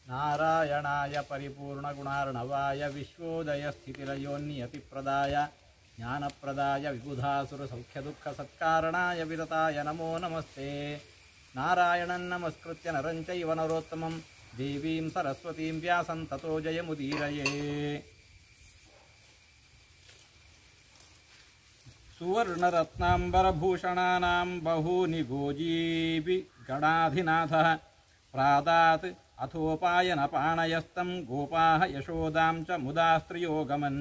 ನಾರಾಯಣಾಯ ಪರಿಪೂರ್ಣಗುಣಾರ್ಣವಾಯ ವಿಶ್ವೋದಯಸ್ಥಿತಿಲಯೋನ್ನಿಯತಿಪ್ರದಾಯ ಜ್ಞಾನಪ್ರದಾಯ ವಿಬುಧಾಸುರ ಸೌಖ್ಯದುಃಖ ಸತ್ಕಾರಣಾಯ ವಿರತಾಯ ನಮೋ ನಮಸ್ತೆ ನಾರಾಯಣನ್ ನಮಸ್ಕೃತ್ಯ ನರಂಚೈವ ನರೋತ್ತಮಂ ದೇವೀಂ ಸರಸ್ವತೀಂ ವ್ಯಾಸಂ ತಥೋ ಜಯಮುದೀರಯೇ ಸುವರ್ಣರತ್ನಾಂಬರಭೂಷಣಾನಾಂ ಬಹೂನಿ ಗೋಜೀಪಿ ಗಣಾಧಿನಾಥಃ ಪ್ರಾದಾತ್ ಅಥೋಪಾಯನ ಪಾಣಯಸ್ತಂ ಗೋಪಾಹ ಯಶೋದಾಂ ಚ ಮುದಾ ಸ್ತ್ರಿಯೋಗಮನ್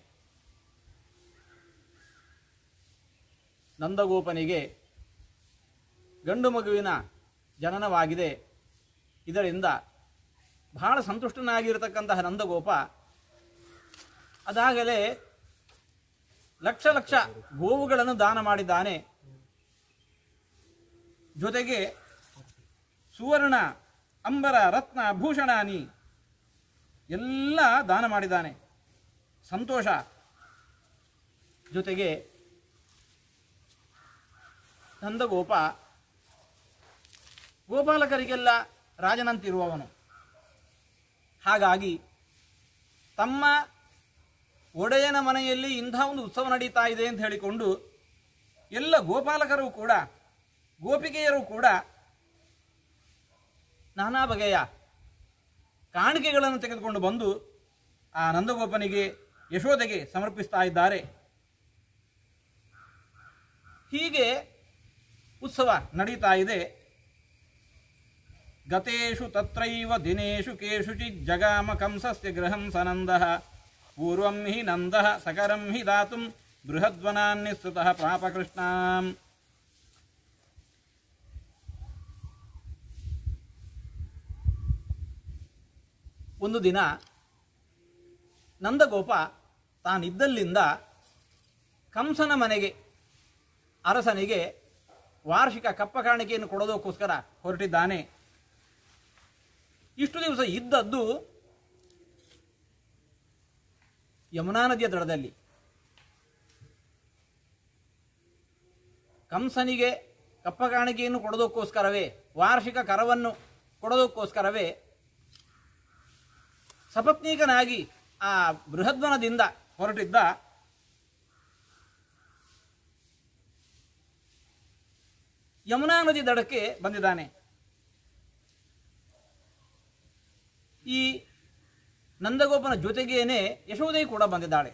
ನಂದಗೋಪನಿಗೆ ಗಂಡು ಮಗುವಿನ ಜನನವಾಗಿದೆ ಇದರಿಂದ ಬಹಳ ಸಂತುಷ್ಟನಾಗಿರತಕ್ಕಂತಹ ನಂದಗೋಪ ಅದಾಗಲೇ ಲಕ್ಷ ಲಕ್ಷ ಗೋವುಗಳನ್ನು ದಾನ ಮಾಡಿದ್ದಾನೆ ಜೊತೆಗೆ ಸುವರ್ಣ ಅಂಬರ ರತ್ನ ಭೂಷಣಾನಿ ಎಲ್ಲ ದಾನ ಮಾಡಿದ್ದಾನೆ ಸಂತೋಷ ಜೊತೆಗೆ ನಂದಗೋಪ ಗೋಪಾಲಕರಿಗೆಲ್ಲ ರಾಜನಂತಿರುವವನು ಹಾಗಾಗಿ ತಮ್ಮ ಒಡೆಯನ ಮನೆಯಲ್ಲಿ ಇಂಥ ಒಂದು ಉತ್ಸವ ನಡೀತಾ ಇದೆ ಅಂತ ಹೇಳಿಕೊಂಡು ಎಲ್ಲ ಗೋಪಾಲಕರು ಕೂಡ ಗೋಪಿಕೆಯರು ಕೂಡ ನಾನಾ ಬಗೆಯ ಕಾಣಿಕೆಗಳನ್ನು ತೆಗೆದುಕೊಂಡು ಬಂದು ಆ ನಂದಗೋಪನಿಗೆ ಯಶೋದೆಗೆ ಸಮರ್ಪಿಸ್ತಾ ಇದ್ದಾರೆ ಹೀಗೆ ಉತ್ಸವ ನಡೀತಾ ಇದೆ ಗತೇಷು ತತ್ರೈವ ದಿನೇಶು ಕೇಷುಚಿತ್ ಜಗಾಮ ಕಂಸಸ್ಯ ಗೃಹಂ ಸನಂದಃ ಪೂರ್ವಂ ಹಿ ನಂದಃ ಸಕರಂ ಹಿ ದಾತುಂ ಬೃಹದ್ವನಾನ್ನಿಸ್ತುತಃ ಪ್ರಾಪಕೃಷ್ಣಾಂ ಒಂದು ದಿನ ನಂದಗೋಪ ತಾನಿದ್ದಲ್ಲಿಂದ ಕಂಸನ ಮನೆಗೆ ಅರಸನಿಗೆ ವಾರ್ಷಿಕ ಕಪ್ಪ ಕಾಣಿಕೆಯನ್ನು ಕೊಡೋದಕ್ಕೋಸ್ಕರ ಹೊರಟಿದ್ದಾನೆ ಇಷ್ಟು ದಿವಸ ಇದ್ದದ್ದು ಯಮುನಾ ನದಿಯ ದಡದಲ್ಲಿ ಕಂಸನಿಗೆ ಕಪ್ಪ ಕಾಣಿಕೆಯನ್ನು ಕೊಡೋದಕ್ಕೋಸ್ಕರವೇ ವಾರ್ಷಿಕ ಕರವನ್ನು ಕೊಡೋದಕ್ಕೋಸ್ಕರವೇ ಸಪತ್ನೀಕನಾಗಿ ಆ ಬೃಹದ್ವನದಿಂದ ಹೊರಟಿದ್ದ ಯಮುನಾ ನದಿ ದಡಕ್ಕೆ ಬಂದಿದ್ದಾನೆ ಈ ನಂದಗೋಪನ ಜೊತೆಗೇನೆ ಯಶೋದೆ ಕೂಡ ಬಂದಿದ್ದಾಳೆ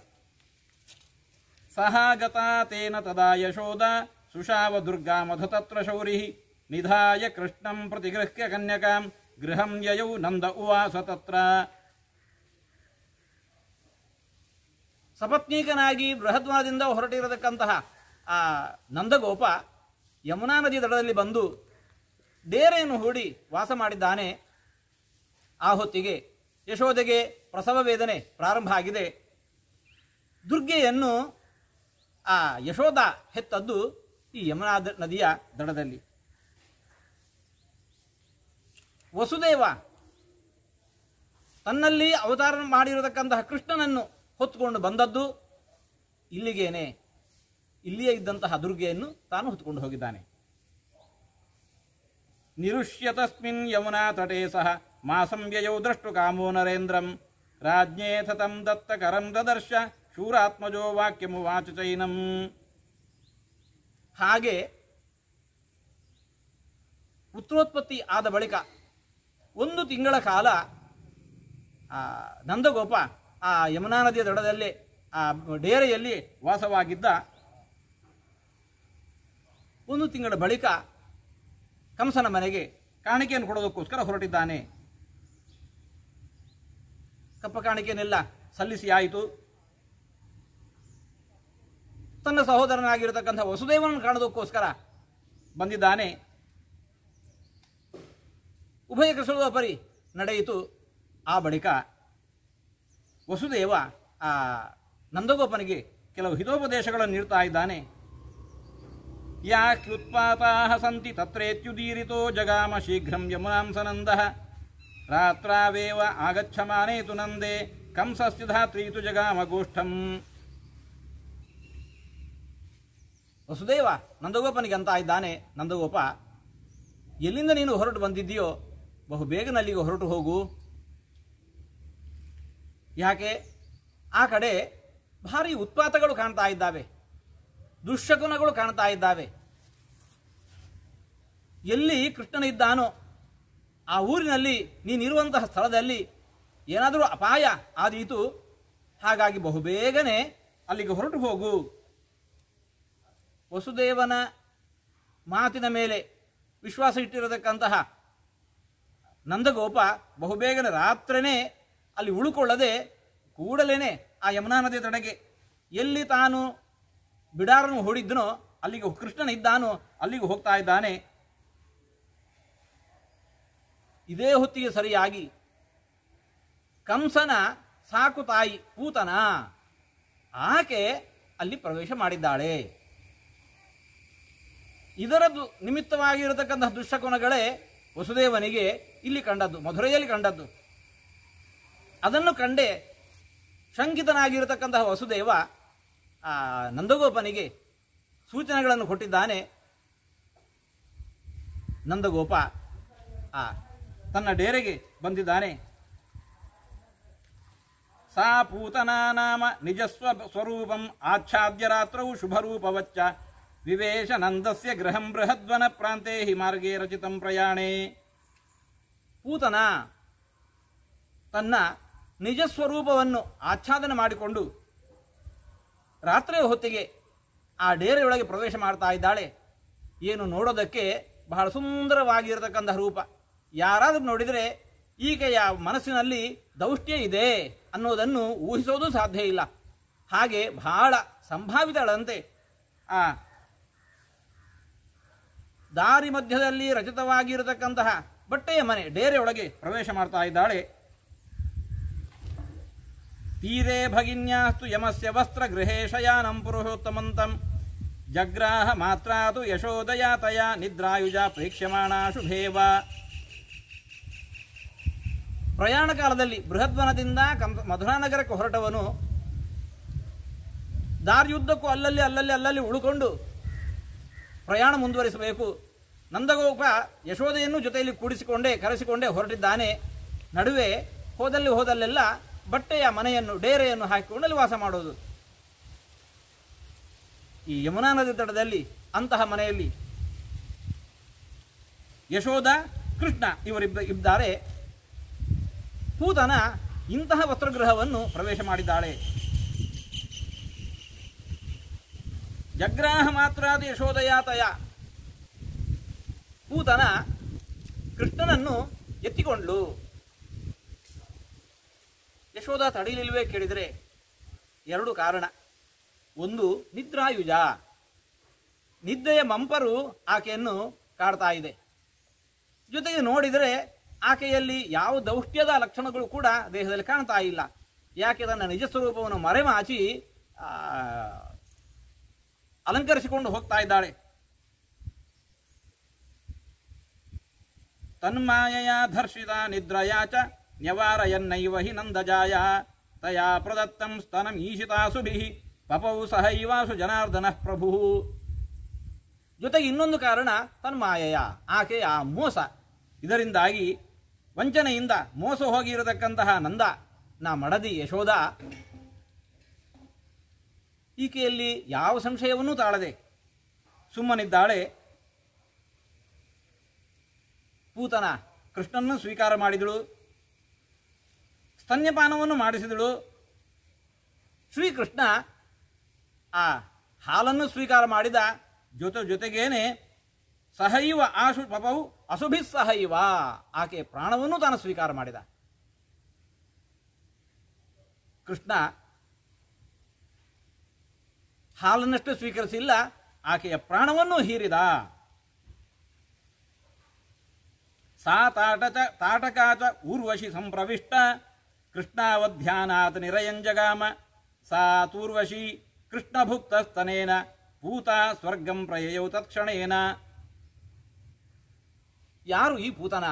ಸಹ ಗತಾ ತೇನ ತದಾ ಯಶೋದ ಸುಷಾವ ದುರ್ಗಾ ಮಧುತತ್ರ ಶೌರಿ ನಿಧಾಯ ಕೃಷ್ಣಂ ಪ್ರತಿಗೃಹ್ಯ ಕನ್ಯಕಾಂ ಗೃಹಂ ಯಯೌ ನಂದ ಉವಾಸ ತತ್ರ ಸಪತ್ನೀಕನಾಗಿ ಬೃಹದ್ವನದಿಂದ ಹೊರಟಿರತಕ್ಕಂತಹ ಆ ನಂದಗೋಪ ಯಮುನಾ ನದಿ ದಡದಲ್ಲಿ ಬಂದು ಡೇರೆಯನ್ನು ಹೂಡಿ ವಾಸ ಮಾಡಿದ್ದಾನೆ ಆ ಹೊತ್ತಿಗೆ ಯಶೋದೆಗೆ ಪ್ರಸವ ವೇದನೆ ಪ್ರಾರಂಭ ಆಗಿದೆ ದುರ್ಗೆಯನ್ನು ಆ ಯಶೋದ ಹೆತ್ತದ್ದು ಈ ಯಮುನಾ ದ- ನದಿಯ ದಡದಲ್ಲಿ ವಸುದೇವ ತನ್ನಲ್ಲಿ ಅವತಾರ ಮಾಡಿರತಕ್ಕಂತಹ ಕೃಷ್ಣನನ್ನು ಹೊತ್ತುಕೊಂಡು ಬಂದದ್ದು ಇಲ್ಲಿಗೇನೆ ಇಲ್ಲಿಯೇ ಇದ್ದಂತಹ ದುರ್ಗೆಯನ್ನು ತಾನು ಹೊತ್ತುಕೊಂಡು ಹೋಗಿದ್ದಾನೆ ನಿರುಷ್ಯ ತಸ್ಮಿನ್ ಯಮುನಾ ತಟೇ ಸಹ ಮಾಸಂ ವ್ಯಯೌ ದ್ರಷ್ಟು ಕಾಮೋ ನರೇಂದ್ರಂ ರಾಜ್ಞೇಥ ತಂ ದತ್ತ ಕರಂ ದದರ್ಶ ಶೂರಾತ್ಮಜೋ ವಾಕ್ಯಮುವಾಚ ಚೈನಂ ಹಾಗೆ ಪುತ್ರೋತ್ಪತ್ತಿ ಆದ ಬಳಿಕ ಒಂದು ತಿಂಗಳ ಕಾಲ ಆ ನಂದಗೋಪ ಆ ಯಮುನಾ ನದಿಯ ದಡದಲ್ಲಿ ಆ ಡೇರೆಯಲ್ಲಿ ವಾಸವಾಗಿದ್ದ ಒಂದು ತಿಂಗಳ ಬಳಿಕ ಕಂಸನ ಮನೆಗೆ ಕಾಣಿಕೆಯನ್ನು ಕೊಡೋದಕ್ಕೋಸ್ಕರ ಹೊರಟಿದ್ದಾನೆ ಕಪ್ಪ ಕಾಣಿಕೆಯನ್ನೆಲ್ಲ ಸಲ್ಲಿಸಿ ಆಯಿತು ತನ್ನ ಸಹೋದರನಾಗಿರತಕ್ಕಂಥ ವಸುದೇವನನ್ನು ಕಾಣೋದಕ್ಕೋಸ್ಕರ ಬಂದಿದ್ದಾನೆ ಉಭಯ ಕೃಷ್ಣದ ಪರಿ ನಡೆಯಿತು ಆ ಬಳಿಕ ವಸುದೇವ ಆ ನಂದಗೋಪನಿಗೆ ಕೆಲವು ಹಿತೋಪದೇಶಗಳನ್ನು ನೀಡ್ತಾ ಇದ್ದಾನೆ ಯಾಕ್ಯುತ್ಪಾತಾ ಸಂತಿ ತತ್ರೇತ್ಯುದೀರಿತೋ ಜಗಾಮ ಶೀಘ್ರಂ ಯಮುನಾಂ ಸನಂದಃ ರಾತ್ರಾವೇವ ಆಗಚ್ಚಮಾನೇತು ನಂದೆ ಕಂಸಸ್ಯ ಧಾತ್ರೀತು ಜಗಾಮ ಗೋಷ್ಠಂ ವಸುದೇವ ನಂದಗೋಪನಿಗೆ ಅಂತ ಇದ್ದಾನೆ ನಂದಗೋಪ ಎಲ್ಲಿಂದ ನೀನು ಹೊರಟು ಬಂದಿದ್ದೀಯೋ ಬಹು ಬೇಗನೆ ಅಲ್ಲಿಗೆ ಹೊರಟು ಹೋಗು ಯಾಕೆ ಆ ಕಡೆ ಭಾರಿ ಉತ್ಪಾತಗಳು ಕಾಣ್ತಾ ಇದ್ದಾವೆ ದುಶ್ಶಕುನಗಳು ಕಾಣ್ತಾ ಇದ್ದಾವೆ ಎಲ್ಲಿ ಕೃಷ್ಣನಿದ್ದಾನೋ ಆ ಊರಿನಲ್ಲಿ ನೀನಿರುವಂತಹ ಸ್ಥಳದಲ್ಲಿ ಏನಾದರೂ ಅಪಾಯ ಆದೀತು ಹಾಗಾಗಿ ಬಹುಬೇಗನೆ ಅಲ್ಲಿಗೆ ಹೊರಟು ಹೋಗು ವಸುದೇವನ ಮಾತಿನ ಮೇಲೆ ವಿಶ್ವಾಸ ಇಟ್ಟಿರತಕ್ಕಂತಹ ನಂದಗೋಪ ಬಹುಬೇಗನೆ ರಾತ್ರಿನೇ ಅಲ್ಲಿ ಉಳುಕೊಳ್ಳದೆ ಕೂಡಲೇನೆ ಆ ಯಮುನಾ ನದಿ ತಡೆಗೆ ಎಲ್ಲಿ ತಾನು ಬಿಡಾರನ್ನು ಹೂಡಿದ್ದನೋ ಅಲ್ಲಿಗೆ ಕೃಷ್ಣನಿದ್ದಾನೋ ಅಲ್ಲಿಗೆ ಹೋಗ್ತಾ ಇದ್ದಾನೆ ಇದೇ ಹೊತ್ತಿಗೆ ಸರಿಯಾಗಿ ಕಂಸನ ಸಾಕು ತಾಯಿ ಪೂತನ ಆಕೆ ಅಲ್ಲಿ ಪ್ರವೇಶ ಮಾಡಿದ್ದಾಳೆ ಇದರದ್ದು ನಿಮಿತ್ತವಾಗಿರತಕ್ಕಂತಹ ದುಷ್ಟಗುಣಗಳೇ ವಸುದೇವನಿಗೆ ಇಲ್ಲಿ ಕಂಡದ್ದು ಮಧುರೆಯಲ್ಲಿ ಕಂಡದ್ದು ಅದನ್ನು ಕಂಡೇ ಶಂಕಿತನಾಗಿರತಕ್ಕಂತಹ ವಸುದೇವ ಆ ನಂದಗೋಪನಿಗೆ ಸೂಚನೆಗಳನ್ನು ಕೊಟ್ಟಿದ್ದಾನೆ ನಂದಗೋಪ ಆ ತನ್ನ ಡೇರೆಗೆ ಬಂದಿದ್ದಾನೆ ಸಾ ಪೂತನಾ ನಾಮ ನಿಜಸ್ವ ಸ್ವರೂಪಂ ಆಚ್ಛಾದ್ಯ ರಾತ್ರೌ ಶುಭರೂಪವಚ್ಚ ವಿವೇಶ ನಂದಸ್ಯ ಗೃಹಂ ಬೃಹದ್ವನ ಪ್ರಾಂತೆ ಹಿ ಮಾರ್ಗೇ ರಚಿತಂ ಪ್ರಯಾಣೇ ಪೂತನ ತನ್ನ ನಿಜ ಸ್ವರೂಪವನ್ನು ಆಚ್ಛಾದನೆ ಮಾಡಿಕೊಂಡು ರಾತ್ರಿಯ ಹೊತ್ತಿಗೆ ಆ ಡೇರೆಯೊಳಗೆ ಪ್ರವೇಶ ಮಾಡ್ತಾ ಇದ್ದಾಳೆ ಏನು ನೋಡೋದಕ್ಕೆ ಬಹಳ ಸುಂದರವಾಗಿರತಕ್ಕಂತಹ ರೂಪ ಯಾರಾದರೂ ನೋಡಿದರೆ ಈಕೆಯ ಮನಸ್ಸಿನಲ್ಲಿ ದೌಷ್ಟ್ಯ ಇದೆ ಅನ್ನೋದನ್ನು ಊಹಿಸೋದು ಸಾಧ್ಯ ಇಲ್ಲ ಹಾಗೆ ಬಹಳ ಸಂಭಾವಿತಳಂತೆ ಆ ದಾರಿ ಮಧ್ಯದಲ್ಲಿ ರಚಿತವಾಗಿರತಕ್ಕಂತಹ ಬಟ್ಟೆಯ ಮನೆ ಡೇರೆಯೊಳಗೆ ಪ್ರವೇಶ ಮಾಡ್ತಾ ಇದ್ದಾಳೆ ತೀರೆ ಭಗಿನ್ಯಾಸ್ತು ಯಮಸ್ಯ ವಸ್ತ್ರ ಗೃಹೇ ಶಯಾನಂ ಪುರುಷೋತ್ತಮಂತಂ ಜಗ್ರಾಹ ಮಾತ್ರಾತು ಯಶೋದಯ ತಯ ನಿದ್ರಾಯುಜ ಪ್ರೇಕ್ಷ್ಯಮಾಣ ಶುಭೇವ ಪ್ರಯಾಣ ಕಾಲದಲ್ಲಿ ಬೃಹದ್ವನದಿಂದ ಕಂಸ ಮಧುರಾನಗರಕ್ಕೆ ಹೊರಟವನು ದಾರಿಯುದ್ದಕ್ಕೂ ಅಲ್ಲಲ್ಲಿ ಅಲ್ಲಲ್ಲಿ ಅಲ್ಲಲ್ಲಿ ಉಳ್ಕೊಂಡು ಪ್ರಯಾಣ ಮುಂದುವರಿಸಬೇಕು ನಂದಗೋಪ ಯಶೋದೆಯನ್ನು ಜೊತೆಯಲ್ಲಿ ಕೂಡಿಸಿಕೊಂಡೇ ಕರೆಸಿಕೊಂಡೇ ಹೊರಟಿದ್ದಾನೆ ನಡುವೆ ಹೋದಲ್ಲಿ ಹೋದಲ್ಲೆಲ್ಲ ಬಟ್ಟೆಯ ಮನೆಯನ್ನು ಡೇರೆಯನ್ನು ಹಾಕಿಕೊಂಡು ಅಲ್ಲಿ ವಾಸ ಮಾಡೋದು ಈ ಯಮುನಾ ನದಿ ತಟದಲ್ಲಿ ಅಂತಹ ಮನೆಯಲ್ಲಿ ಯಶೋದ ಕೃಷ್ಣ ಇವರಿಬ್ಬ ಇದ್ದಾರೆ ಪೂತನ ಇಂತಹ ವಸ್ತ್ರಗೃಹವನ್ನು ಪ್ರವೇಶ ಮಾಡಿದ್ದಾಳೆ ಜಗ್ರಾಹ ಮಾತ್ರಾದ ಯಶೋದಯಾತಯ ಪೂತನ ಕೃಷ್ಣನನ್ನು ಎತ್ತಿಕೊಂಡ್ಲು ಯಶೋಧ ತಡಿಲಿಲ್ವೇ ಕೇಳಿದರೆ ಎರಡು ಕಾರಣ ಒಂದು ನಿದ್ರಾಯುಜ ನಿದ್ದೆಯ ಮಂಪರು ಆಕೆಯನ್ನು ಕಾಡ್ತಾ ಇದೆ ಜೊತೆಗೆ ನೋಡಿದರೆ ಆಕೆಯಲ್ಲಿ ಯಾವ ದೌಷ್ಟ್ಯದ ಲಕ್ಷಣಗಳು ಕೂಡ ದೇಹದಲ್ಲಿ ಕಾಣ್ತಾ ಇಲ್ಲ ಯಾಕೆ ತನ್ನ ನಿಜ ಸ್ವರೂಪವನ್ನು ಮರೆಮಾಚಿ ಆ, ಅಲಂಕರಿಸಿಕೊಂಡು ಹೋಗ್ತಾ ಇದ್ದಾಳೆ ತನ್ಮಾಯಯ ಧರ್ಷಿತ ನಿದ್ರಯಾ ಚ ನ್ಯವಾರಯನ್ನೈವ ಹಿ ನಂದಜಾಯ ತಯಾ ಪ್ರದತ್ತಂ ಸ್ತನಂ ಈಶಿತಾಸುಭಿ ಪಪೌ ಸಹೈವಾಸು ಜನಾರ್ದನ ಪ್ರಭು ಜೊತೆಗೆ ಇನ್ನೊಂದು ಕಾರಣ ತನ್ಮಾಯಯ ಆಕೆಯ ಆ ಮೋಸ ಇದರಿಂದಾಗಿ ವಂಚನೆಯಿಂದ ಮೋಸ ಹೋಗಿರತಕ್ಕಂತಹ ನಂದ ನಾ ಮಡದಿ ಯಶೋದ ಈಕೆಯಲ್ಲಿ ಯಾವ ಸಂಶಯವನ್ನೂ ತಾಳದೆ ಸುಮ್ಮನಿದ್ದಾಳೆ ಪೂತನ ಕೃಷ್ಣನ್ನು ಸ್ವೀಕಾರ ಮಾಡಿದಳು ಸ್ತನ್ಯಪಾನವನ್ನು ಮಾಡಿಸಿದಳು ಶ್ರೀಕೃಷ್ಣ ಆ ಹಾಲನ್ನು ಸ್ವೀಕಾರ ಮಾಡಿದ ಜೊತೆ ಜೊತೆಗೇನೆ ಸಹೈವ ಆಶು ಪಪವು ಅಸುಭಿ ಸಹೈವ ಆಕೆ ಪ್ರಾಣವನ್ನು ತಾನು ಸ್ವೀಕಾರ ಮಾಡಿದ ಕೃಷ್ಣ ಹಾಲನ್ನಷ್ಟು ಸ್ವೀಕರಿಸಿಲ್ಲ ಆಕೆಯ ಪ್ರಾಣವನ್ನು ಹೀರಿದ ಸಾ ತಾಟಚ ತಾಟಕಾಚ ಊರ್ವಶಿ ಸಂಪ್ರವಿಷ್ಟ ಕೃಷ್ಣಾವಧ್ಯಾನಾತ್ ನಿರಯಂಜಗಾಮ ಸಾ ತೂರ್ವಶಿ ಕೃಷ್ಣಭುಕ್ತಸ್ತನೇನ ಪೂತ ಸ್ವರ್ಗಂ ಪ್ರಯಯೌ ತತ್ಕ್ಷಣೇನ ಯಾರು ಈ ಪೂತನ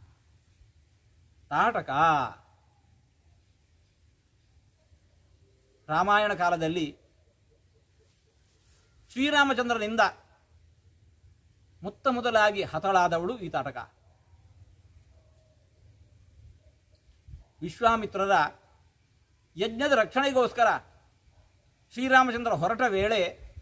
ತಾಟಕ ರಾಮಾಯಣ ಕಾಲದಲ್ಲಿ ಶ್ರೀರಾಮಚಂದ್ರನಿಂದ ಮುತ್ತ ಮೊದಲಾಗಿ ಹತಳಾದವಳು ಈ ತಾಟಕ ವಿಶ್ವಾಮಿತ್ರರ ಯಜ್ಞದ ರಕ್ಷಣೆಗೋಸ್ಕರ ಶ್ರೀರಾಮಚಂದ್ರ ಹೊರಟ ವೇಳೆ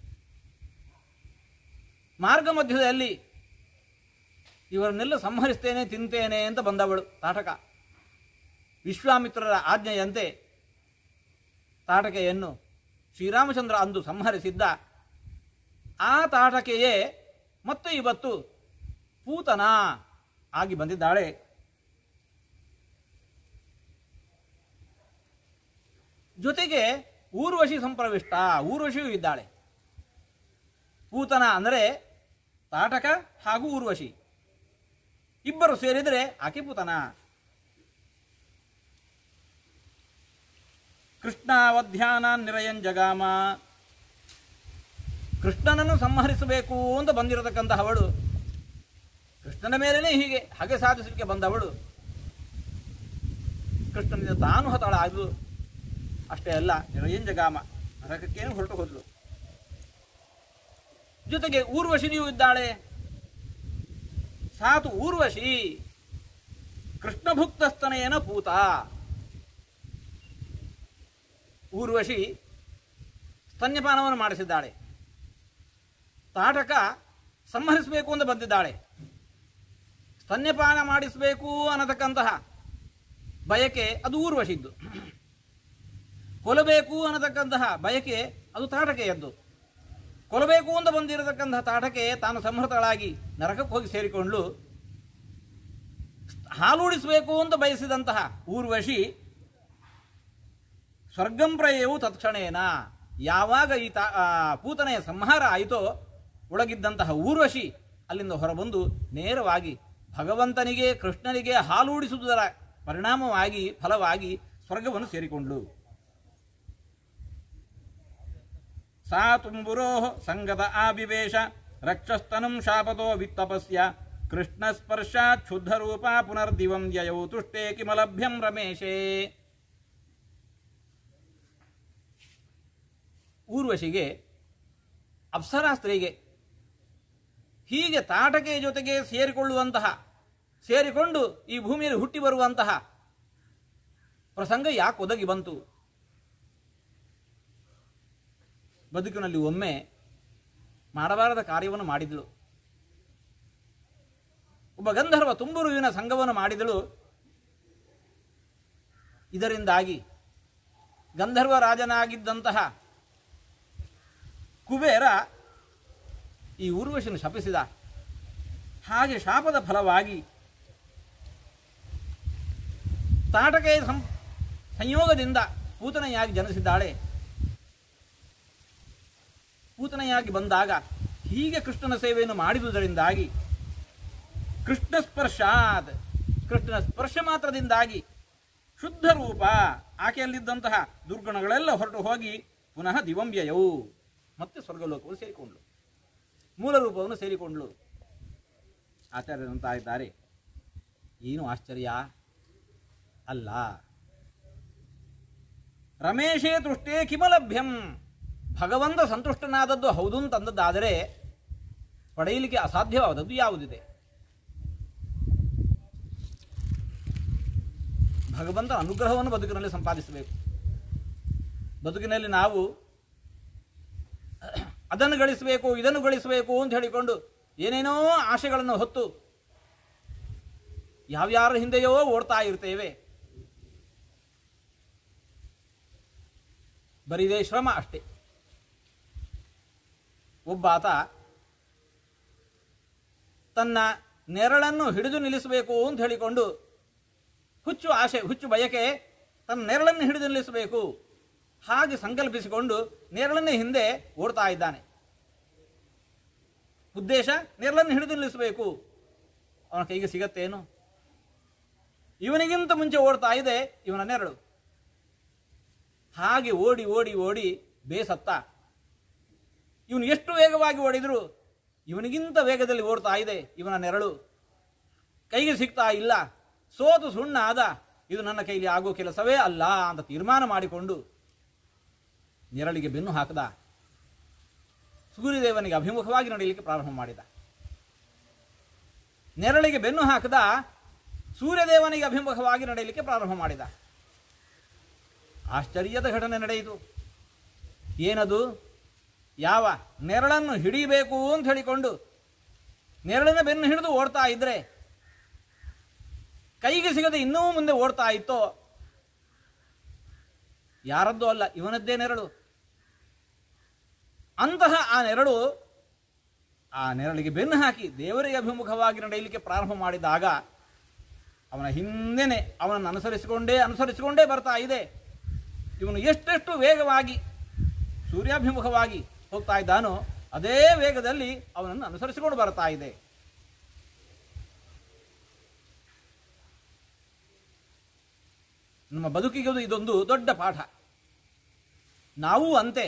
ಮಾರ್ಗ ಮಧ್ಯದಲ್ಲಿ ಇವರನ್ನೆಲ್ಲ ಸಂಹರಿಸ್ತೇನೆ ತಿಂತೇನೆ ಅಂತ ಬಂದವಳು ತಾಟಕ ವಿಶ್ವಾಮಿತ್ರರ ಆಜ್ಞೆಯಂತೆ ತಾಟಕೆಯನ್ನು ಶ್ರೀರಾಮಚಂದ್ರ ಅಂದು ಸಂಹರಿಸಿದ್ದ ಆ ತಾಟಕೆಯೇ ಮತ್ತು ಇವತ್ತು ಪೂತನ ಆಗಿ ಬಂದಿದ್ದಾಳೆ ಜೊತೆಗೆ ಊರ್ವಶಿ ಸಂಪ್ರವಿಷ್ಟ ಊರ್ವಶಿಯೂ ಇದ್ದಾಳೆ ಪೂತನ ಅಂದರೆ ತಾಟಕ ಹಾಗೂ ಊರ್ವಶಿ ಇಬ್ಬರು ಸೇರಿದರೆ ಆಕೆ ಪೂತನ ಕೃಷ್ಣಾವಧ್ಯಾನ ನಿರಯಂಜಗಾಮ ಕೃಷ್ಣನನ್ನು ಸಂಹರಿಸಬೇಕು ಅಂತ ಬಂದಿರತಕ್ಕಂತಹವಳು ಕೃಷ್ಣನ ಮೇಲೇನೆ ಹೀಗೆ ಹಾಗೆ ಸಾಧಿಸಲಿಕ್ಕೆ ಬಂದವಳು ಕೃಷ್ಣನಿಂದ ತಾನು ಹತಳಾಗಲು ಅಷ್ಟೇ ಅಲ್ಲ ನಿರಯಂಜಗಾಮ ನರಕಕ್ಕೇನು ಹೊರಟು ಹೋದ್ಲು ಜೊತೆಗೆ ಊರ್ವಶಿನಿಯೂ ಇದ್ದಾಳೆ ಸಾತು ಊರ್ವಶಿ ಕೃಷ್ಣಭುಕ್ತಸ್ತನೆಯನ ಪೂತ ಊರ್ವಶಿ ಸ್ತನ್ಯಪಾನವನ್ನು ಮಾಡಿಸಿದ್ದಾಳೆ ತಾಟಕ ಸಂಹರಿಸಬೇಕು ಅಂತ ಬಂದಿದ್ದಾಳೆ ಸ್ತನ್ಯಪಾನ ಮಾಡಿಸಬೇಕು ಅನ್ನತಕ್ಕಂತಹ ಬಯಕೆ ಅದು ಊರ್ವಶಿದ್ದು ಕೊಲ್ಲಬೇಕು ಅನ್ನತಕ್ಕಂತಹ ಬಯಕೆ ಅದು ತಾಟಕೆಯದ್ದು ಕೊಲ್ಲಬೇಕು ಅಂತ ಬಂದಿರತಕ್ಕಂತಹ ತಾಟಕೆ ತಾನು ಸಂಹೃತಳಾಗಿ ನರಕಕ್ಕೆ ಹೋಗಿ ಸೇರಿಕೊಂಡು ಹಾಲೂಡಿಸಬೇಕು ಅಂತ ಬಯಸಿದಂತಹ ಊರ್ವಶಿ ಸ್ವರ್ಗಂ ಪ್ರಯವು ತತ್ಕ್ಷಣೇನ ಯಾವಾಗ ಈ ತಾ ಆ, ಪೂತನೆಯ ಸಂಹಾರ ಆಯಿತೋ ಒಳಗಿದ್ದಂತಹ ಊರ್ವಶಿ ಅಲ್ಲಿಂದ ಹೊರಬಂದು ನೇರವಾಗಿ ಭಗವಂತನಿಗೆ ಕೃಷ್ಣನಿಗೆ ಹಾಲೂಡಿಸುವುದರ ಪರಿಣಾಮವಾಗಿ ಫಲವಾಗಿ ಸ್ವರ್ಗವನ್ನು ಸೇರಿಕೊಂಡ್ಳು ಸಾ ತುಂಬುರೋ ಸಂಗತ ಆವಿವೇಶ ರಕ್ಷಸ್ತನಂ ಶಾಪತೋ ವಿತ್ತಪಸ್ಯ ಕೃಷ್ಣ ಸ್ಪರ್ಶ ಕ್ಷುದ್ಧ ರೂಪ ಪುನರ್ದಿವಂ ಯಯೌ ತುಷ್ಟೇ ಕಿಮಲಭ್ಯಂ ರಮೇಶೇ ಊರ್ವಶಿಗೆ ಅಪ್ಸರಾ ಸ್ತ್ರೀಗೆ ಹೀಗೆ ತಾಟಕೆಯ ಜೊತೆಗೆ ಸೇರಿಕೊಳ್ಳುವಂತಹ ಸೇರಿಕೊಂಡು ಈ ಭೂಮಿಯಲ್ಲಿ ಹುಟ್ಟಿ ಬರುವಂತಹ ಪ್ರಸಂಗ ಯಾಕೆ ಒದಗಿ ಬಂತು ಬದುಕಿನಲ್ಲಿ ಒಮ್ಮೆ ಮಾಡಬಾರದ ಕಾರ್ಯವನ್ನು ಮಾಡಿದಳು ಒಬ್ಬ ಗಂಧರ್ವ ತುಂಬುರುವಿನ ಸಂಘವನ್ನು ಮಾಡಿದಳು ಇದರಿಂದಾಗಿ ಗಂಧರ್ವ ರಾಜನಾಗಿದ್ದಂತಹ ಕುಬೇರ ಈ ಊರ್ವಶಿನ ಶಪಿಸಿದ ಹಾಗೆ ಶಾಪದ ಫಲವಾಗಿ ತಾಟಕೆಯ ಸಂ ಸಂಯೋಗದಿಂದ ಪೂತನೆಯಾಗಿ ಜನಿಸಿದ್ದಾಳೆ ಪೂತನೆಯಾಗಿ ಬಂದಾಗ ಹೀಗೆ ಕೃಷ್ಣನ ಸೇವೆಯನ್ನು ಮಾಡಿದುದರಿಂದಾಗಿ ಕೃಷ್ಣ ಸ್ಪರ್ಶಾತ್ ಕೃಷ್ಣನ ಸ್ಪರ್ಶ ಮಾತ್ರದಿಂದಾಗಿ ಶುದ್ಧ ರೂಪ ಆಕೆಯಲ್ಲಿದ್ದಂತಹ ದುರ್ಗುಣಗಳೆಲ್ಲ ಹೊರಟು ಹೋಗಿ ಪುನಃ ದಿವಂಬ್ಯಯವು ಮತ್ತೆ ಸ್ವರ್ಗಲೋಕವನ್ನು ಸೇರಿಕೊಂಡ್ಳು ಮೂಲ ರೂಪವನ್ನು ಸೇರಿಕೊಂಡ್ಳು ಆಚಾರ್ಯರಂತ ಇದ್ದಾರೆ ಏನು ಆಶ್ಚರ್ಯ ಅಲ್ಲ ರಮೇಶೇ ತುಷ್ಟೇ ಕಿಮಲಭ್ಯಂ ಭಗವಂತ ಸಂತುಷ್ಟನಾದದ್ದು ಹೌದು ಅಂತಂದದ್ದಾದರೆ ಪಡೆಯಲಿಕ್ಕೆ ಅಸಾಧ್ಯವಾದದ್ದು ಯಾವುದಿದೆ ಭಗವಂತನ ಅನುಗ್ರಹವನ್ನು ಬದುಕಿನಲ್ಲಿ ಸಂಪಾದಿಸಬೇಕು ಬದುಕಿನಲ್ಲಿ ನಾವು ಅದನ್ನು ಗಳಿಸಬೇಕು ಇದನ್ನು ಗಳಿಸಬೇಕು ಅಂತ ಹೇಳಿಕೊಂಡು ಏನೇನೋ ಆಶೆಗಳನ್ನು ಹೊತ್ತು ಯಾವ್ಯಾರ ಹಿಂದೆಯೋ ಓಡ್ತಾ ಇರ್ತೇವೆ ಬರಿದೇ ಶ್ರಮ ಅಷ್ಟೇ ಒಬ್ಬಾತ ತನ್ನ ನೆರಳನ್ನು ಹಿಡಿದು ನಿಲ್ಲಿಸಬೇಕು ಅಂತ ಹೇಳಿಕೊಂಡು ಹುಚ್ಚು ಆಶೆ ಹುಚ್ಚು ಬಯಕೆ ತನ್ನ ನೆರಳನ್ನು ಹಿಡಿದು ನಿಲ್ಲಿಸಬೇಕು ಹಾಗೆ ಸಂಕಲ್ಪಿಸಿಕೊಂಡು ನೆರಳನ್ನೇ ಹಿಂದೆ ಓಡ್ತಾ ಇದ್ದಾನೆ ಉದ್ದೇಶ ನೆರಳನ್ನು ಹಿಡಿದು ನಿಲ್ಲಿಸಬೇಕು ಅವನ ಕೈಗೆ ಸಿಗತ್ತೇನು ಇವನಿಗಿಂತ ಮುಂಚೆ ಓಡ್ತಾ ಇದೆ ಇವನ ನೆರಳು ಹಾಗೆ ಓಡಿ ಓಡಿ ಓಡಿ ಬೇಸತ್ತ ಇವನು ಎಷ್ಟು ವೇಗವಾಗಿ ಓಡಿದ್ರು ಇವನಿಗಿಂತ ವೇಗದಲ್ಲಿ ಓಡ್ತಾ ಇದೆ ಇವನ ನೆರಳು ಕೈಗೆ ಸಿಗ್ತಾ ಇಲ್ಲ ಸೋತು ಸುಣ್ಣ ಆದ ಇದು ನನ್ನ ಕೈಲಿ ಆಗೋ ಕೆಲಸವೇ ಅಲ್ಲ ಅಂತ ತೀರ್ಮಾನ ಮಾಡಿಕೊಂಡು ನೆರಳಿಗೆ ಬೆನ್ನು ಹಾಕದ ಸೂರ್ಯದೇವನಿಗೆ ಅಭಿಮುಖವಾಗಿ ನಡೆಯಲಿಕ್ಕೆ ಪ್ರಾರಂಭ ಮಾಡಿದ ನೆರಳಿಗೆ ಬೆನ್ನು ಹಾಕದ ಸೂರ್ಯದೇವನಿಗೆ ಅಭಿಮುಖವಾಗಿ ನಡೆಯಲಿಕ್ಕೆ ಪ್ರಾರಂಭ ಮಾಡಿದ ಆಶ್ಚರ್ಯದ ಘಟನೆ ನಡೆಯಿತು ಏನದು ಯಾವ ನೆರಳನ್ನು ಹಿಡಿಬೇಕು ಅಂತ ಹೇಳಿಕೊಂಡು ನೆರಳಿನ ಬೆನ್ನು ಹಿಡಿದು ಓಡ್ತಾ ಇದ್ರೆ ಕೈಗೆ ಸಿಗದೆ ಇನ್ನೂ ಮುಂದೆ ಓಡ್ತಾ ಇತ್ತೋ ಯಾರದ್ದೂ ಅಲ್ಲ ಇವನದ್ದೇ ನೆರಳು ಅಂತಹ ಆ ನೆರಳು ಆ ನೆರಳಿಗೆ ಬೆನ್ನು ಹಾಕಿ ದೇವರಿಗೆ ಅಭಿಮುಖವಾಗಿ ನಡೆಯಲಿಕ್ಕೆ ಪ್ರಾರಂಭ ಮಾಡಿದಾಗ ಅವನ ಹಿಂದೆನೆ ಅವನನ್ನು ಅನುಸರಿಸಿಕೊಂಡೇ ಅನುಸರಿಸಿಕೊಂಡೇ ಬರ್ತಾ ಇದೆ ಇವನು ಎಷ್ಟೆಷ್ಟು ವೇಗವಾಗಿ ಸೂರ್ಯಾಭಿಮುಖವಾಗಿ ಹೋಗ್ತಾ ಇದ್ದಾನೋ ಅದೇ ವೇಗದಲ್ಲಿ ಅವನನ್ನು ಅನುಸರಿಸಿಕೊಂಡು ಬರ್ತಾ ಇದೆ ನಮ್ಮ ಬದುಕಿಗೆ ಇದು ಇದೊಂದು ದೊಡ್ಡ ಪಾಠ ನಾವು ಅಂತೆ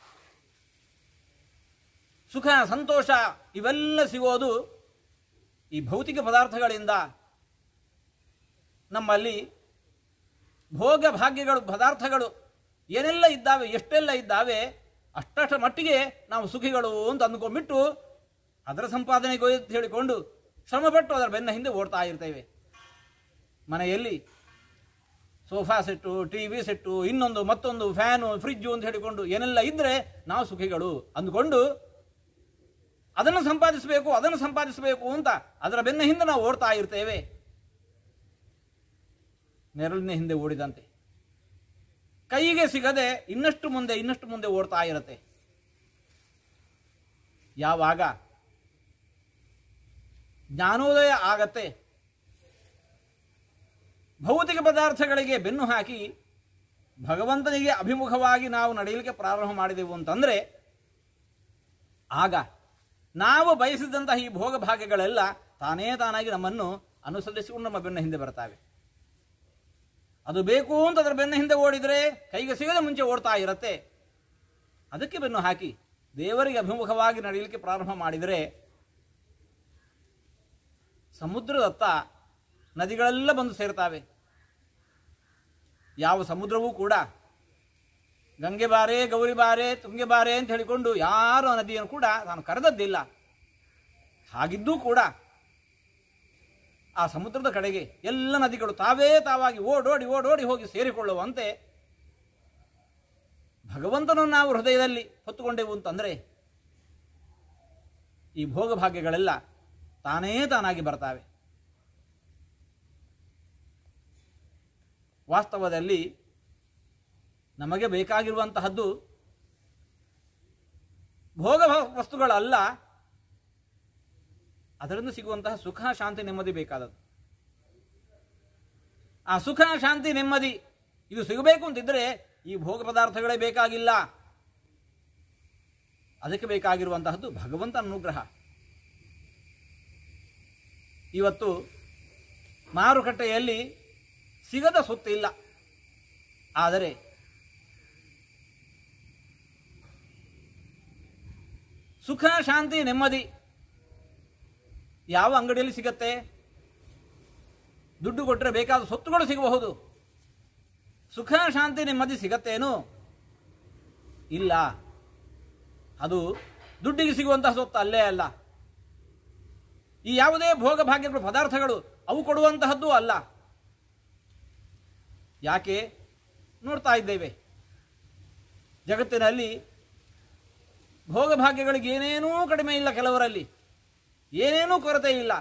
ಸುಖ ಸಂತೋಷ ಇವೆಲ್ಲ ಸಿಗೋದು ಈ ಭೌತಿಕ ಪದಾರ್ಥಗಳಿಂದ ನಮ್ಮಲ್ಲಿ ಭೋಗ ಭಾಗ್ಯಗಳು ಪದಾರ್ಥಗಳು ಏನೆಲ್ಲ ಇದ್ದಾವೆ ಎಷ್ಟೆಲ್ಲ ಇದ್ದಾವೆ ಅಷ್ಟಷ್ಟ ಮಟ್ಟಿಗೆ ನಾವು ಸುಖಿಗಳು ಅಂತ ಅಂದ್ಕೊಂಡ್ಬಿಟ್ಟು ಅದರ ಸಂಪಾದನೆಗೆ ಅಂತ ಹೇಳಿಕೊಂಡು ಶ್ರಮಪಟ್ಟು ಅದರ ಬೆನ್ನ ಹಿಂದೆ ಓಡ್ತಾ ಇರ್ತೇವೆ ಮನೆಯಲ್ಲಿ sofa set T V set ಇನ್ನೊಂದು ಮತ್ತೊಂದು ಫ್ಯಾನು ಫ್ರಿಜ್ಜು ಅಂತ ಹೇಳಿಕೊಂಡು ಏನೆಲ್ಲ ಇದ್ರೆ ನಾವು ಸುಖಿಗಳು ಅಂದ್ಕೊಂಡು ಅದನ್ನು ಸಂಪಾದಿಸಬೇಕು ಅದನ್ನು ಸಂಪಾದಿಸಬೇಕು ಅಂತ ಅದರ ಬೆನ್ನ ಹಿಂದೆ ನಾವು ಓಡ್ತಾ ಇರ್ತೇವೆ ನೆರಳಿನ ಹಿಂದೆ ಓಡಿದಂತೆ ಕೈಗೆ ಸಿಗದೆ ಇನ್ನಷ್ಟು ಮುಂದೆ ಇನ್ನಷ್ಟು ಮುಂದೆ ಓಡ್ತಾ ಇರುತ್ತೆ ಯಾವಾಗ ಜ್ಞಾನೋದಯ ಆಗತ್ತೆ ಭೌತಿಕ ಪದಾರ್ಥಗಳಿಗೆ ಬೆನ್ನು ಹಾಕಿ ಭಗವಂತನಿಗೆ ಅಭಿಮುಖವಾಗಿ ನಾವು ನಡೆಯಲಿಕ್ಕೆ ಪ್ರಾರಂಭ ಮಾಡಿದೆವು ಅಂತಂದ್ರೆ ಆಗ ನಾವು ಬಯಸಿದಂತಹ ಈ ಭೋಗ ಭಾಗ್ಯಗಳೆಲ್ಲ ತಾನೇ ತಾನಾಗಿ ನಮ್ಮನ್ನು ಅನುಸರಿಸಿಕೊಂಡು ನಮ್ಮ ಬೆನ್ನ ಹಿಂದೆ ಬರ್ತಾವೆ ಅದು ಬೇಕು ಅಂತ ಅದರ ಬೆನ್ನ ಹಿಂದೆ ಓಡಿದರೆ ಕೈಗೆ ಸಿಗದ ಮುಂಚೆ ಓಡ್ತಾ ಇರತ್ತೆ ಅದಕ್ಕೆ ಬೆನ್ನು ಹಾಕಿ ದೇವರಿಗೆ ಅಭಿಮುಖವಾಗಿ ನಡೆಯಲಿಕ್ಕೆ ಪ್ರಾರಂಭ ಮಾಡಿದರೆ ಸಮುದ್ರದತ್ತ ನದಿಗಳೆಲ್ಲ ಬಂದು ಸೇರ್ತಾವೆ ಯಾವ ಸಮುದ್ರವೂ ಕೂಡ ಗಂಗೆ ಬಾರೆ ಗೌರಿ ಬಾರೆ ತುಂಗೆ ಬಾರೆ ಅಂತ ಹೇಳಿಕೊಂಡು ಯಾರು ಆ ನದಿಯನ್ನು ಕೂಡ ನಾನು ಕರೆದದ್ದಿಲ್ಲ ಹಾಗಿದ್ದೂ ಕೂಡ ಆ ಸಮುದ್ರದ ಕಡೆಗೆ ಎಲ್ಲ ನದಿಗಳು ತಾವೇ ತಾವಾಗಿ ಓಡೋಡಿ ಓಡೋಡಿ ಹೋಗಿ ಸೇರಿಕೊಳ್ಳುವಂತೆ ಭಗವಂತನನ್ನು ನಾವು ಹೃದಯದಲ್ಲಿ ಹೊತ್ತುಕೊಂಡೆವು ಅಂತಂದರೆ ಈ ಭೋಗ ಭಾಗ್ಯಗಳೆಲ್ಲ ತಾನೇ ತಾನಾಗಿ ಬರ್ತಾವೆ ವಾಸ್ತವದಲ್ಲಿ ನಮಗೆ ಬೇಕಾಗಿರುವಂತಹದ್ದು ಭೋಗ ಭ- ವಸ್ತುಗಳಲ್ಲ ಅದರಿಂದ ಸಿಗುವಂತಹ ಸುಖ ಶಾಂತಿ ನೆಮ್ಮದಿ ಬೇಕಾದದ್ದು ಆ ಸುಖ ಶಾಂತಿ ನೆಮ್ಮದಿ ಇದು ಸಿಗಬೇಕು ಅಂತಿದ್ರೆ ಈ ಭೋಗ ಪದಾರ್ಥಗಳೇ ಬೇಕಾಗಿಲ್ಲ ಅದಕ್ಕೆ ಬೇಕಾಗಿರುವಂತಹದ್ದು ಭಗವಂತ ಅನುಗ್ರಹ ಇವತ್ತು ಮಾರುಕಟ್ಟೆಯಲ್ಲಿ ಸಿಗದ ಸೊತ್ತಿಲ್ಲ ಆದರೆ ಸುಖ ಶಾಂತಿ ನೆಮ್ಮದಿ ಯಾವ ಅಂಗಡಿಯಲ್ಲಿ ಸಿಗತ್ತೆ ದುಡ್ಡು ಕೊಟ್ಟರೆ ಬೇಕಾದ ಸೊತ್ತುಗಳು ಸಿಗಬಹುದು ಸುಖ ಶಾಂತಿ ನೆಮ್ಮದಿ ಸಿಗತ್ತೇನು ಇಲ್ಲ ಅದು ದುಡ್ಡಿಗೆ ಸಿಗುವಂತಹ ಸೊತ್ತು ಅಲ್ಲೇ ಅಲ್ಲ ಈ ಯಾವುದೇ ಭೋಗ ಭಾಗ್ಯಗಳು ಪದಾರ್ಥಗಳು ಅವು ಕೊಡುವಂತಹದ್ದು ಅಲ್ಲ ಯಾಕೆ ನೋಡ್ತಾ ಇದ್ದೇವೆ ಜಗತ್ತಿನಲ್ಲಿ ಭೋಗ ಭಾಗ್ಯಗಳಿಗೆ ಏನೇನೂ ಕಡಿಮೆ ಇಲ್ಲ ಕೆಲವರಲ್ಲಿ ಏನೇನೂ ಕೊರತೆ ಇಲ್ಲ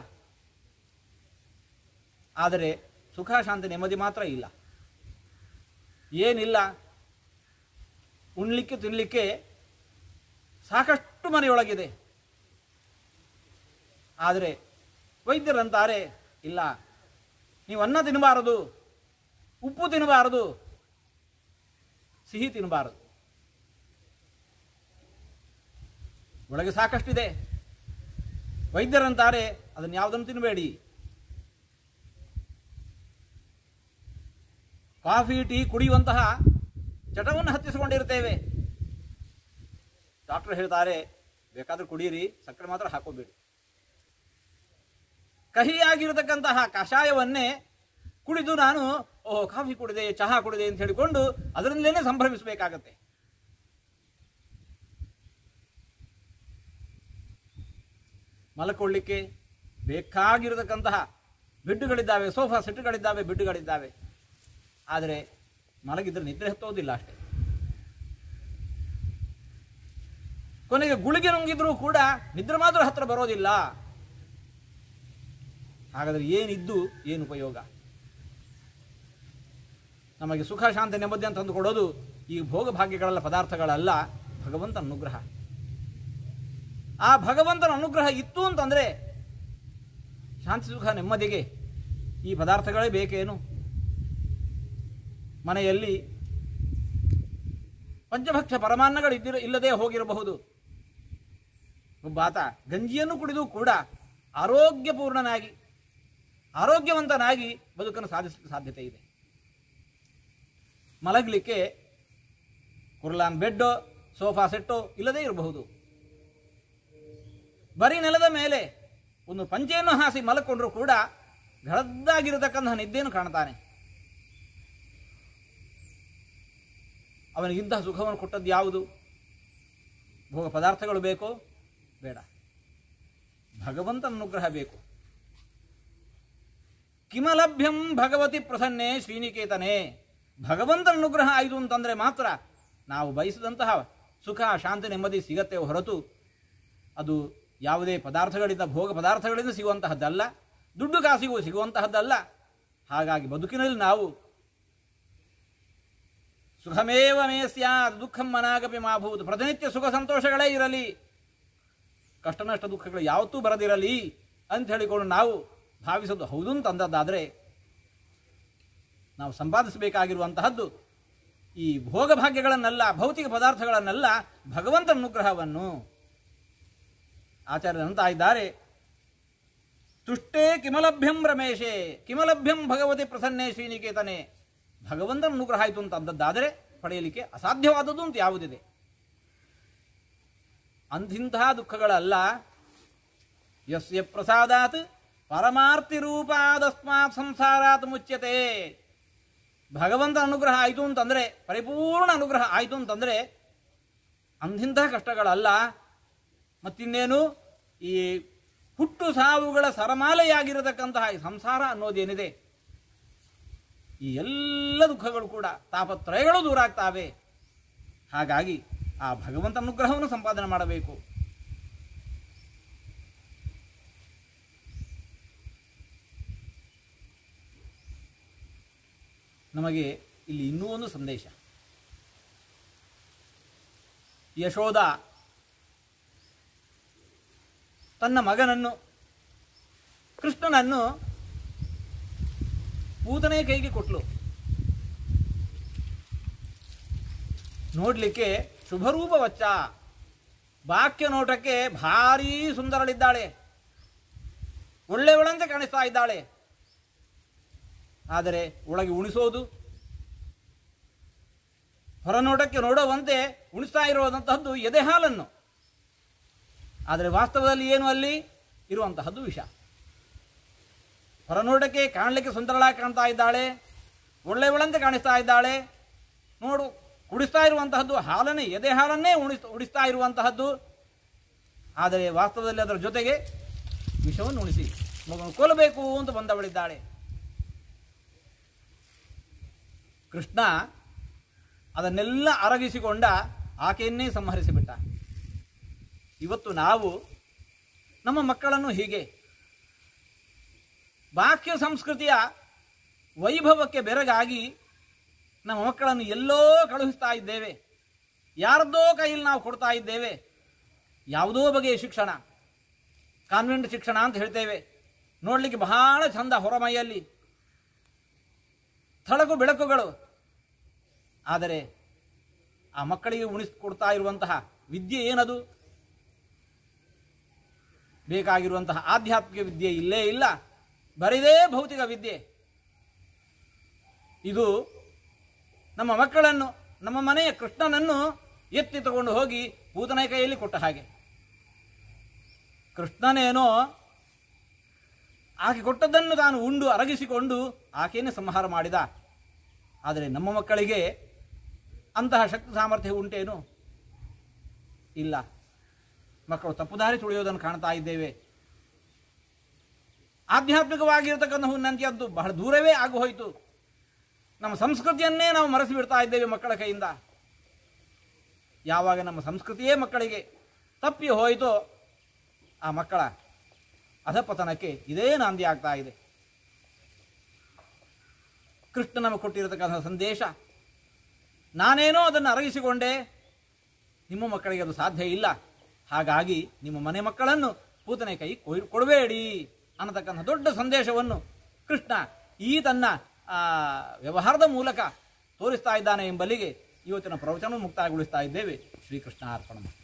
ಆದರೆ ಸುಖ ಶಾಂತಿ ನೆಮ್ಮದಿ ಮಾತ್ರ ಇಲ್ಲ ಏನಿಲ್ಲ ಉಣ್ಲಿಕ್ಕೆ ತಿನ್ನಲಿಕ್ಕೆ ಸಾಕಷ್ಟು ಮನೆಯೊಳಗಿದೆ ಆದರೆ ವೈದ್ಯರಂತಾರೆ ಇಲ್ಲ ನೀವು ಅನ್ನ ತಿನ್ನಬಾರದು ಉಪ್ಪು ತಿನ್ನಬಾರದು ಸಿಹಿ ತಿನ್ನಬಾರದು ಒಳಗೆ ಸಾಕಷ್ಟಿದೆ ವೈದ್ಯರಂತಾರೆ ಅದನ್ನು ಯಾವುದನ್ನು ತಿನ್ನಬೇಡಿ ಕಾಫಿ ಟೀ ಕುಡಿಯುವಂತಹ ಚಟವನ್ನು ಹತ್ತಿಸಿಕೊಂಡಿರ್ತೇವೆ ಡಾಕ್ಟರ್ ಹೇಳ್ತಾರೆ ಬೇಕಾದ್ರೆ ಕುಡೀರಿ ಸಕ್ಕರೆ ಮಾತ್ರ ಹಾಕೋಬೇಡಿ ಕಹಿಯಾಗಿರತಕ್ಕಂತಹ ಕಷಾಯವನ್ನೇ ಕುಡಿದು ನಾನು ಓಹ್ ಕಾಫಿ ಕುಡಿದೆ ಚಹಾ ಕುಡಿದೆ ಅಂತ ಹೇಳಿಕೊಂಡು ಅದರಿಂದಲೇ ಸಂಭ್ರಮಿಸಬೇಕಾಗತ್ತೆ ಮಲ್ಕೊಳ್ಳಿಕ್ಕೆ ಬೇಕಾಗಿರತಕ್ಕಂತಹ ಬೆಡ್ಡುಗಳಿದ್ದಾವೆ ಸೋಫಾ ಸೆಟ್ಗಳಿದ್ದಾವೆ ಬೆಡ್ಡುಗಳಿದ್ದಾವೆ ಆದರೆ ಮಲಗಿದ್ರೆ ನಿದ್ರೆ ಹತ್ತೋದಿಲ್ಲ ಅಷ್ಟೇ ಕೊನೆಗೆ ಗುಳಿಗೆ ನುಂಗಿದ್ರೂ ಕೂಡ ನಿದ್ರೆ ಮಾತ್ರ ಹತ್ರ ಬರೋದಿಲ್ಲ ಹಾಗಾದ್ರೆ ಏನಿದ್ದು ಏನು ಉಪಯೋಗ ನಮಗೆ ಸುಖ ಶಾಂತಿ ನೆಮ್ಮದಿ ಅಂತ ತಂದು ಕೊಡೋದು ಈ ಭೋಗ ಭಾಗ್ಯಗಳೆಲ್ಲ ಪದಾರ್ಥಗಳಲ್ಲ ಭಗವಂತನ ಅನುಗ್ರಹ ಆ ಭಗವಂತನ ಅನುಗ್ರಹ ಇತ್ತು ಅಂತಂದ್ರೆ ಶಾಂತಿ ಸುಖ ನೆಮ್ಮದಿಗೆ ಈ ಪದಾರ್ಥಗಳೇ ಬೇಕೇನು ಮನೆಯಲ್ಲಿ ಪಂಚಭಕ್ಷ ಪರಮಾನ್ನಗಳು ಇದ್ದಿರ ಇಲ್ಲದೆ ಹೋಗಿರಬಹುದು ಒಬ್ಬಾತ ಗಂಜಿಯನ್ನು ಕುಡಿದು ಕೂಡ ಆರೋಗ್ಯಪೂರ್ಣನಾಗಿ ಆರೋಗ್ಯವಂತನಾಗಿ ಬದುಕನ್ನು ಸಾಧಿಸಲು ಸಾಧ್ಯತೆ ಇದೆ ಮಲಗಲಿಕ್ಕೆ ಕುರ್ಲಾನ್ ಬೆಡ್ಡೋ ಸೋಫಾ ಸೆಟ್ಟೋ ಇಲ್ಲದೇ ಇರಬಹುದು ಬರೀ ನೆಲದ ಮೇಲೆ ಒಂದು ಪಂಚೆಯನ್ನು ಹಾಸಿ ಮಲಕೊಂಡ್ರೂ ಕೂಡ ಘಳದ್ದಾಗಿರತಕ್ಕಂತಹ ನಿದ್ದೆಯನ್ನು ಕಾಣ್ತಾನೆ ಅವನಿಗಿಂತಹ ಸುಖವನ್ನು ಕೊಟ್ಟದ್ದು ಯಾವುದು ಭೋಗ ಪದಾರ್ಥಗಳು ಬೇಕೋ ಬೇಡ ಭಗವಂತನ ಅನುಗ್ರಹ ಬೇಕು ಕಿಮಲಭ್ಯಂ ಭಗವತಿ ಪ್ರಸನ್ನೆ ಶ್ರೀನಿಕೇತನೆ ಭಗವಂತನ ಅನುಗ್ರಹ ಆಯಿತು ಅಂತಂದ್ರೆ ಮಾತ್ರ ನಾವು ಬಯಸಿದಂತಹ ಸುಖ ಶಾಂತಿ ನೆಮ್ಮದಿ ಸಿಗತ್ತೆ ಹೊರತು ಅದು ಯಾವುದೇ ಪದಾರ್ಥಗಳಿಂದ ಭೋಗ ಪದಾರ್ಥಗಳಿಂದ ಸಿಗುವಂತಹದ್ದಲ್ಲ ದುಡ್ಡು ಕಾಸಿಗೂ ಸಿಗುವಂತಹದ್ದಲ್ಲ ಹಾಗಾಗಿ ಬದುಕಿನಲ್ಲಿ ನಾವು ಸುಖಮೇವ ಮೇ ಸ್ಯಾತ್ ದುಃಖಂ ಮನಾಗಪಿ ಮಾಭೂತ್ ಪ್ರತಿನಿತ್ಯ ಸುಖ ಸಂತೋಷಗಳೇ ಇರಲಿ ಕಷ್ಟ ನಷ್ಟ ದುಃಖಗಳು ಯಾವತ್ತೂ ಬರದಿರಲಿ ಅಂತ ಹೇಳಿಕೊಂಡು ನಾವು ಭಾವಿಸೋದು ಹೌದು ಅಂತ ಅಂದದ್ದಾದರೆ ನಾವು ಸಂಪಾದಿಸಬೇಕಾಗಿರುವಂತಹದ್ದು ಈ ಭೋಗ ಭಾಗ್ಯಗಳನ್ನೆಲ್ಲ ಭೌತಿಕ ಪದಾರ್ಥಗಳನ್ನೆಲ್ಲ ಭಗವಂತನ ಅನುಗ್ರಹವನ್ನು ಆಚಾರ್ಯರಂತ ಇದ್ದಾರೆ ತುಷ್ಟೇ ಕಿಮಲಭ್ಯಂ ರಮೇಶೇ ಕಿಮಲಭ್ಯಂ ಭಗವತಿ ಪ್ರಸನ್ನೇ ಶ್ರೀನಿಕೇತನೆ ಭಗವಂತನ ಅನುಗ್ರಹ ಆಯಿತು ಅಂತ ಅಂದದ್ದಾದರೆ ಪಡೆಯಲಿಕ್ಕೆ ಅಸಾಧ್ಯವಾದದ್ದು ಅಂತ ಯಾವುದಿದೆ ಅಂಥಿಂತಹ ದುಃಖಗಳಲ್ಲ ಯಸ್ಯ ಪ್ರಸಾದಾತ್ ಪರಮಾರ್ಥಿ ರೂಪಾದಸ್ಮಾತ್ ಸಂಸಾರಾತ್ ಮುಚ್ಯತೆ ಭಗವಂತನ ಅನುಗ್ರಹ ಆಯಿತು ಅಂತಂದ್ರೆ ಪರಿಪೂರ್ಣ ಅನುಗ್ರಹ ಆಯಿತು ಅಂತಂದ್ರೆ ಅಂಥಿಂತಹ ಕಷ್ಟಗಳಲ್ಲ ಮತ್ತಿನ್ನೇನು ಈ ಹುಟ್ಟು ಸಾವುಗಳ ಸರಮಾಲೆಯಾಗಿರತಕ್ಕಂತಹ ಈ ಸಂಸಾರ ಅನ್ನೋದೇನಿದೆ ಈ ಎಲ್ಲ ದುಃಖಗಳು ಕೂಡ ತಾಪತ್ರಯಗಳು ದೂರ ಆಗ್ತಾವೆ ಹಾಗಾಗಿ ಆ ಭಗವಂತ ಅನುಗ್ರಹವನ್ನು ಸಂಪಾದನೆ ಮಾಡಬೇಕು ನಮಗೆ ಇಲ್ಲಿ ಇನ್ನೂ ಒಂದು ಸಂದೇಶ ಯಶೋಧ ತನ್ನ ಮಗನನ್ನು ಕೃಷ್ಣನನ್ನು ಪೂತನೆ ಕೈಗೆ ಕೊಟ್ಲು ನೋಡ್ಲಿಕ್ಕೆ ಶುಭರೂಪವಚ್ಚ ಬಾಕ್ಯ ನೋಟಕ್ಕೆ ಭಾರೀ ಸುಂದರಳಿದ್ದಾಳೆ ಒಳ್ಳೆಯವಳಂತೆ ಕಾಣಿಸ್ತಾ ಇದ್ದಾಳೆ ಆದರೆ ಒಳಗೆ ಉಣಿಸೋದು ಹೊರನೋಟಕ್ಕೆ ನೋಡುವಂತೆ ಉಣಿಸ್ತಾ ಇರುವಂತಹದ್ದು ಎದೆ ಹಾಲನ್ನು ಆದರೆ ವಾಸ್ತವದಲ್ಲಿ ಏನು ಅಲ್ಲಿ ಇರುವಂತಹದ್ದು ವಿಷ ಹೊರನೋಟಕ್ಕೆ ಕಾಣಲಿಕ್ಕೆ ಸುಂದರಳಾಗಿ ಕಾಣ್ತಾ ಇದ್ದಾಳೆ ಒಳ್ಳೆಯವಳಂತೆ ಕಾಣಿಸ್ತಾ ಇದ್ದಾಳೆ ನೋಡು ಕುಡಿಸ್ತಾ ಇರುವಂತಹದ್ದು ಹಾಲನ್ನೇ ಎದೆ ಹಾಲನ್ನೇ ಉಣಿಸ್ ಉಡಿಸ್ತಾ ಇರುವಂತಹದ್ದು ಆದರೆ ವಾಸ್ತವದಲ್ಲಿ ಅದರ ಜೊತೆಗೆ ವಿಷವನ್ನು ಉಣಿಸಿ ಮಗನು ಕೊಲ್ಲಬೇಕು ಅಂತ ಬಂದವಳಿದ್ದಾಳೆ ಕೃಷ್ಣ ಅದನ್ನೆಲ್ಲ ಅರಗಿಸಿಕೊಂಡ ಆಕೆಯನ್ನೇ ಸಂಹರಿಸಿಬಿಟ್ಟ ಇವತ್ತು ನಾವು ನಮ್ಮ ಮಕ್ಕಳನ್ನು ಹೀಗೆ ಬಾಹ್ಯ ಸಂಸ್ಕೃತಿಯ ವೈಭವಕ್ಕೆ ಬೆರಗಾಗಿ ನಮ್ಮ ಮಕ್ಕಳನ್ನು ಎಲ್ಲೋ ಕಳುಹಿಸ್ತಾ ಇದ್ದೇವೆ ಯಾರದ್ದೋ ಕೈಯಲ್ಲಿ ನಾವು ಕೊಡ್ತಾ ಇದ್ದೇವೆ ಯಾವುದೋ ಬಗೆಯ ಶಿಕ್ಷಣ ಕಾನ್ವೆಂಟ್ ಶಿಕ್ಷಣ ಅಂತ ಹೇಳ್ತೇವೆ ನೋಡಲಿಕ್ಕೆ ಬಹಳ ಚಂದ ಹೊರಮೈಯಲ್ಲಿ ಥಳಕು ಬೆಳಕುಗಳು ಆದರೆ ಆ ಮಕ್ಕಳಿಗೆ ಉಣಿಸಿಕೊಡ್ತಾ ಇರುವಂತಹ ವಿದ್ಯೆ ಏನದು ಬೇಕಾಗಿರುವಂತಹ ಆಧ್ಯಾತ್ಮಿಕ ವಿದ್ಯೆ ಇಲ್ಲೇ ಇಲ್ಲ ಬರಿದೇ ಭೌತಿಕ ವಿದ್ಯೆ ಇದು ನಮ್ಮ ಮಕ್ಕಳನ್ನು ನಮ್ಮ ಮನೆಯ ಕೃಷ್ಣನನ್ನು ಎತ್ತಿ ತಗೊಂಡು ಹೋಗಿ ಪೂತನ ಕೈಯಲ್ಲಿ ಕೊಟ್ಟ ಹಾಗೆ ಕೃಷ್ಣನೇನೋ ಆಕೆ ಕೊಟ್ಟದ್ದನ್ನು ತಾನು ಉಂಡು ಅರಗಿಸಿಕೊಂಡು ಆಕೆಯನ್ನೇ ಸಂಹಾರ ಮಾಡಿದ ಆದರೆ ನಮ್ಮ ಮಕ್ಕಳಿಗೆ ಅಂತಹ ಶಕ್ತಿ ಸಾಮರ್ಥ್ಯ ಉಂಟೇನು ಇಲ್ಲ ಮಕ್ಕಳು ತಪ್ಪುದಾರಿ ತುಳಿಯೋದನ್ನು ಕಾಣ್ತಾ ಇದ್ದೇವೆ ಆಧ್ಯಾತ್ಮಿಕವಾಗಿರತಕ್ಕಂಥ ಉನ್ನತಿಯದ್ದು ಬಹಳ ದೂರವೇ ಆಗಿ ಹೋಯಿತು ನಮ್ಮ ಸಂಸ್ಕೃತಿಯನ್ನೇ ನಾವು ಮರೆಸಿ ಬಿಡ್ತಾ ಇದ್ದೇವೆ ಮಕ್ಕಳ ಕೈಯಿಂದ ಯಾವಾಗ ನಮ್ಮ ಸಂಸ್ಕೃತಿಯೇ ಮಕ್ಕಳಿಗೆ ತಪ್ಪಿ ಹೋಯಿತೋ ಆ ಮಕ್ಕಳ ಅಧಪತನಕ್ಕೆ ಇದೇ ನಾಂದಿ ಆಗ್ತಾ ಇದೆ ಕೃಷ್ಣ ನಮಗೆ ಕೊಟ್ಟಿರತಕ್ಕಂಥ ಸಂದೇಶ ನಾನೇನೋ ಅದನ್ನು ಅರಗಿಸಿಕೊಂಡೆ ನಿಮ್ಮ ಮಕ್ಕಳಿಗೆ ಅದು ಸಾಧ್ಯ ಇಲ್ಲ ಹಾಗಾಗಿ ನಿಮ್ಮ ಮನೆ ಮಕ್ಕಳನ್ನು ಪೂತನೆ ಕೈ ಕೊಯ್- ಕೊಡಬೇಡಿ ಅನ್ನತಕ್ಕಂಥ ದೊಡ್ಡ ಸಂದೇಶವನ್ನು ಕೃಷ್ಣ ಈ ತನ್ನ ಆ, ವ್ಯವಹಾರದ ಮೂಲಕ ತೋರಿಸ್ತಾ ಇದ್ದಾನೆ ಎಂಬಲ್ಲಿಗೆ ಇವತ್ತಿನ ಪ್ರವಚನ ಮುಕ್ತಾಯಗೊಳಿಸ್ತಾ ಇದ್ದೇವೆ ಶ್ರೀಕೃಷ್ಣ ಅರ್ಪಣ